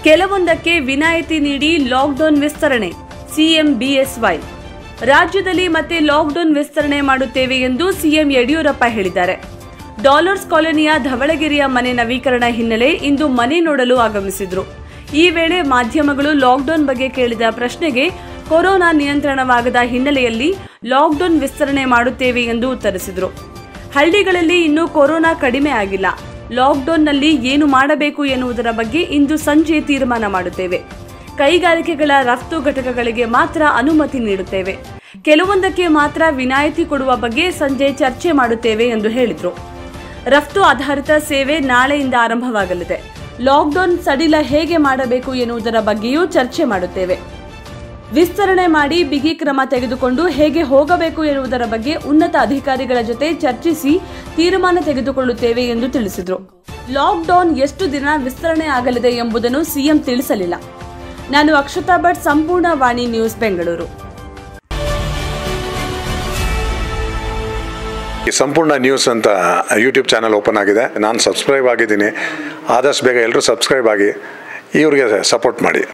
ಕೆಲವೊಂದಕ್ಕೆ ವಿನಾಯಿತಿ ನೀಡಿ ಲಾಕ್ಡೌನ್ ವಿಸ್ತರಣೆ ಸಿಎಂ ಬಿಎಸ್ವೈ ರಾಜ್ಯದಲ್ಲಿ ಮತ್ತೆ ಲಾಕ್ಡೌನ್ ವಿಸ್ತರಣೆ ಮಾಡುತ್ತೇವೆ ಎಂದು ಸಿಎಂ ಯಡಿಯೂರಪ್ಪ ಹೇಳಿದ್ದಾರೆ ಡಾಲರ್ಸ್ ಕಾಲೋನಿಯ ಧವಳಗಿರಿಯ ಮನೆ ನವೀಕರಣ ಹಿನ್ನೆಲೆ ಇಂದು ಮನೆ ನೋಡಲು ಆಗಮಿಸಿದ್ರು ಈ ವೇಳೆ ಮಾಧ್ಯಮಗಳು ಲಾಕ್ಡೌನ್ ಬಗ್ಗೆ ಕೇಳಿದ ಪ್ರಶ್ನೆಗೆ ಕೊರೋನಾ ನಿಯಂತ್ರಣವಾಗದ ಹಿನ್ನೆಲೆಯಲ್ಲಿ ಲಾಕ್ಡೌನ್ ವಿಸ್ತರಣೆ ಮಾಡುತ್ತೇವೆ ಎಂದು ಉತ್ತರಿಸಿದರು ಹಳ್ಳಿಗಳಲ್ಲಿ ಇನ್ನೂ ಕೊರೋನಾ ಕಡಿಮೆ ಆಗಿಲ್ಲ ಲಾಕ್ಡೌನ್ನಲ್ಲಿ ಏನು ಮಾಡಬೇಕು ಎನ್ನುವುದರ ಬಗ್ಗೆ ಇಂದು ಸಂಜೆ ತೀರ್ಮಾನ ಮಾಡುತ್ತೇವೆ ಕೈಗಾರಿಕೆಗಳ ರಫ್ತು ಘಟಕಗಳಿಗೆ ಮಾತ್ರ ಅನುಮತಿ ನೀಡುತ್ತೇವೆ ಕೆಲವೊಂದಕ್ಕೆ ಮಾತ್ರ ವಿನಾಯಿತಿ ಕೊಡುವ ಬಗ್ಗೆ ಸಂಜೆ ಚರ್ಚೆ ಮಾಡುತ್ತೇವೆ ಎಂದು ಹೇಳಿದರು ರಫ್ತು ಆಧಾರಿತ ಸೇವೆ ನಾಳೆಯಿಂದ ಆರಂಭವಾಗಲಿದೆ ಲಾಕ್ಡೌನ್ ಸಡಿಲ ಹೇಗೆ ಮಾಡಬೇಕು ಎನ್ನುವುದರ ಬಗ್ಗೆಯೂ ಚರ್ಚೆ ಮಾಡುತ್ತೇವೆ ವಿಸ್ತರಣೆ ಮಾಡಿ ಬಿಗಿ ಕ್ರಮ ತೆಗೆದುಕೊಂಡು ಹೇಗೆ ಹೋಗಬೇಕು ಎನ್ನುವುದರ ಬಗ್ಗೆ ಉನ್ನತ ಅಧಿಕಾರಿಗಳ ಜೊತೆ ಚರ್ಚಿಸಿ ತೀರ್ಮಾನ ತೆಗೆದುಕೊಳ್ಳುತ್ತೇವೆ ಎಂದು ತಿಳಿಸಿದರು ಲಾಕ್ಡೌನ್ ಎಷ್ಟು ದಿನ ವಿಸ್ತರಣೆ ಆಗಲಿದೆ ಎಂಬುದನ್ನು ಸಿಎಂ ತಿಳಿಸಲಿಲ್ಲ ನಾನು ಅಕ್ಷತಾ ಭಟ್ ಸಂಪೂರ್ಣ ವಾಣಿ ನ್ಯೂಸ್ ಬೆಂಗಳೂರು ಈ ಸಂಪೂರ್ಣ ನ್ಯೂಸ್ ಅಂತ ಯೂಟ್ಯೂಬ್ ಚಾನಲ್ ಓಪನ್ ಆಗಿದೆ ನಾನು ಸಬ್ಸ್ಕ್ರೈಬ್ ಆಗಿದ್ದೀನಿ ಆದಷ್ಟು ಬೇಗ ಎಲ್ಲರೂ ಸಬ್ಸ್ಕ್ರೈಬ್ ಆಗಿ ಇವ್ರಿಗೆ ಸಪೋರ್ಟ್ ಮಾಡಿ